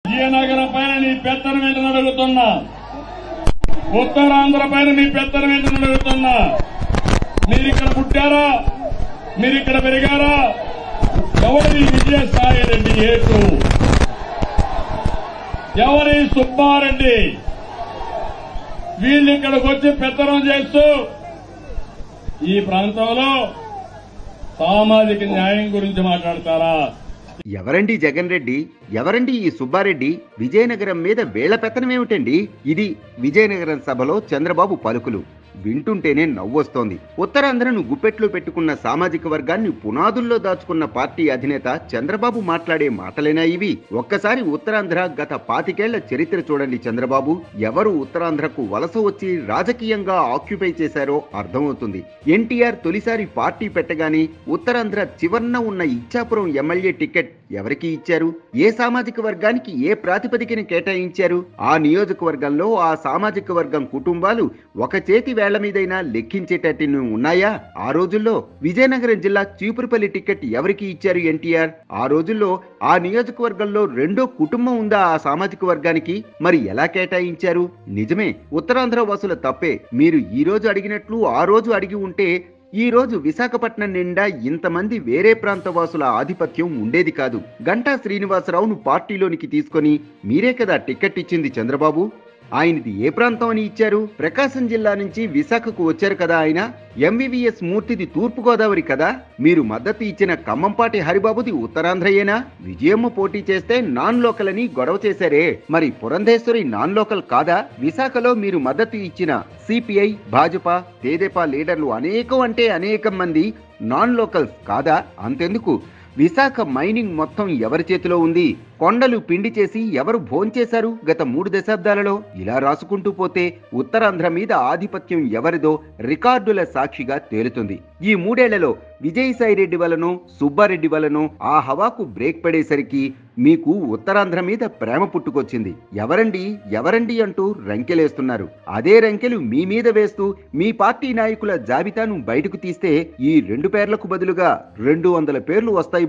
విజయనగరం పైన నీ పెత్తనం ఏంటని అడుగుతున్నా ఉత్తరాంధ్ర పైన నీ పెత్తనం ఏంటని అడుగుతున్నా మీరు ఇక్కడ పుట్టారా మీరు ఇక్కడ పెరిగారా ఎవరి విజయసాయి రెడ్డి ఏటు ఎవరి సుబ్బారెడ్డి వీళ్ళు ఇక్కడికి వచ్చి పెత్తనం చేస్తూ ఈ ప్రాంతంలో సామాజిక న్యాయం గురించి మాట్లాడతారా ఎవరండి జగన్ రెడ్డి ఎవరండి ఈ సుబ్బారెడ్డి విజయనగరం మీద వేళ్ల పెత్తనమేమిటండి ఇది విజయనగరం సభలో చంద్రబాబు పలుకులు వింటుంటేనే నవ్వొస్తోంది ఉత్తరాంధ్రను గుప్పెట్లో పెట్టుకున్న సామాజిక వర్గాన్ని పునాదుల్లో దాచుకున్న పార్టీ అధినేత చంద్రబాబు మాట్లాడే మాటలేనా ఇవి ఒక్కసారి ఉత్తరాంధ్ర గత పాతికేళ్ల చరిత్ర చూడండి చంద్రబాబు ఎవరు ఉత్తరాంధ్రకు వలస వచ్చి రాజకీయంగా ఆక్యుపై చేశారో అర్థమవుతుంది ఎన్టీఆర్ తొలిసారి పార్టీ పెట్టగానే ఉత్తరాంధ్ర చివర్న ఉన్న ఇచ్చాపురం ఎమ్మెల్యే టికెట్ ఎవరికి ఇచ్చారు ఏ సామాజిక వర్గానికి ఏ ప్రాతిపదికన కేటాయించారు ఆ నియోజకవర్గంలో ఆ సామాజిక వర్గం కుటుంబాలు ఒక చేతి వేళ్ల మీదైనా లెక్కించేటట్టు ఉన్నాయా ఆ రోజుల్లో విజయనగరం జిల్లా చీపురుపల్లి టికెట్ ఎవరికి ఇచ్చారు ఎన్టీఆర్ ఆ రోజుల్లో ఆ నియోజకవర్గంలో రెండో కుటుంబం ఉందా ఆ సామాజిక వర్గానికి మరి ఎలా కేటాయించారు నిజమే ఉత్తరాంధ్ర వాసుల తప్పే మీరు ఈ రోజు అడిగినట్లు ఆ రోజు అడిగి ఉంటే ఈ రోజు విశాఖపట్నం నిండా ఇంతమంది వేరే ప్రాంత వాసుల ఆధిపత్యం ఉండేది కాదు గంటా శ్రీనివాసరావును పార్టీలోనికి తీసుకొని మీరే కదా టికెట్ ఇచ్చింది చంద్రబాబు ఆయనది ఏ ప్రాంతం అని ఇచ్చారు ప్రకాశం జిల్లా నుంచి విశాఖకు వచ్చారు కదా ఆయన ఎంవివిఎస్ మూర్తిది తూర్పు గోదావరి కదా మీరు మద్దతు ఇచ్చిన ఖమ్మంపాటి హరిబాబుది ఉత్తరాంధ్రయేనా విజయమ్మ పోటీ చేస్తే నాన్ లోకల్ అని గొడవ చేశారే మరి పురంధేశ్వరి నాన్ లోకల్ కాదా విశాఖలో మీరు మద్దతు ఇచ్చిన సిపిఐ భాజపా తెదేపా లీడర్లు అనేకం అంటే అనేకం మంది నాన్ లోకల్స్ కాదా అంతెందుకు విశాఖ మైనింగ్ మొత్తం ఎవరి చేతిలో ఉంది కొండలు పిండి చేసి ఎవరు భోంచేశారు గత మూడు దశాబ్దాలలో ఇలా రాసుకుంటూ పోతే ఉత్తరాంధ్ర మీద ఆధిపత్యం ఎవరిదో రికార్డుల సాక్షిగా తేలుతుంది ఈ మూడేళ్లలో విజయసాయిరెడ్డి వలనో సుబ్బారెడ్డి వలనో ఆ హవాకు బ్రేక్ పడేసరికి మీకు ఉత్తరాంధ్ర మీద ప్రేమ పుట్టుకొచ్చింది ఎవరండి ఎవరండి అంటూ రంకెలేస్తున్నారు అదే రంకెలు మీ మీద వేస్తూ మీ పార్టీ నాయకుల జాబితాను బయటకు తీస్తే ఈ రెండు పేర్లకు బదులుగా రెండు వందల పేర్లు వస్తాయి